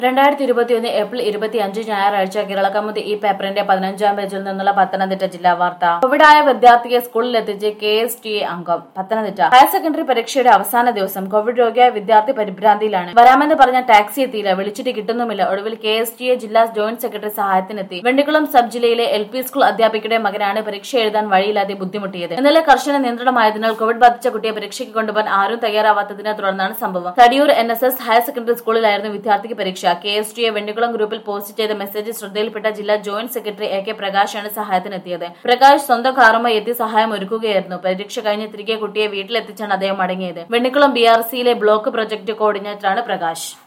രണ്ടായിരത്തി ഇരുപത്തിയൊന്ന് ഏപ്രിൽ ഇരുപത്തി അഞ്ച് ഞായറാഴ്ച കേരളകൗമുദി ഈ പേപ്പറിന്റെ പതിനഞ്ചാം പേജിൽ നിന്നുള്ള പത്തനംതിട്ട ജില്ലാ വാർത്ത കോവിഡായ വിദ്യാർത്ഥിയെ സ്കൂളിലെത്തിച്ച് കെ എസ് ടി എ അംഗം പത്തനംതിട്ട ഹയർ സെക്കൻഡറി പരീക്ഷയുടെ അവസാന ദിവസം കോവിഡ് രോഗിയായ വിദ്യാർത്ഥി പരിഭ്രാന്തിയിലാണ് വരാമെന്ന് പറഞ്ഞ ടാക്സി എത്തിയില്ല വിളിച്ചിട്ട് കിട്ടുന്നുമില്ല ഒടുവിൽ കെ എസ് ടി എ ജില്ലാ ജോയിന്റ് സെക്രട്ടറി സഹായത്തിനെത്തി വെണ്ണിക്കുളം സബ് ജില്ലയിലെ എൽ പി സ്കൂൾ അധ്യാപികയുടെ മകനാണ് പരീക്ഷ എഴുതാൻ വഴിയില്ലാതെ ബുദ്ധിമുട്ടിയത് ഇന്നലെ കർശന നിയന്ത്രണമായതിനാൽ കോവിഡ് ബാധിച്ച കുട്ടിയെ പരീക്ഷയ്ക്ക് കൊണ്ടുപോകാൻ ആരും തയ്യാറാവാത്തതിനെ തുടർന്നാണ് സംഭവം Thadiyoor N S S higher secondary സ്കൂളിലായിരുന്നു വിദ്യാർത്ഥിക്ക് പരീക്ഷ K S T A Vennikulam ഗ്രൂപ്പിൽ പോസ്റ്റ് ചെയ്ത മെസ്സേജ് ശ്രദ്ധയിൽപ്പെട്ട ജില്ലാ ജോയിന്റ് സെക്രട്ടറി എ കെ പ്രകാശാണ് സഹായത്തിനെത്തിയത് പ്രകാശ് സ്വന്തം കാറുമായി എത്തി സഹായം ഒരുക്കുകയായിരുന്നു പരീക്ഷ കഴിഞ്ഞ് തിരികെ കുട്ടിയെ വീട്ടിലെത്തിച്ചാണ് അദ്ദേഹം മടങ്ങിയത് വെണ്ണിക്കുളം ബി ആർ സിയിലെ ബ്ലോക്ക് പ്രൊജക്ട് കോർഡിനേറ്ററാണ് പ്രകാശ്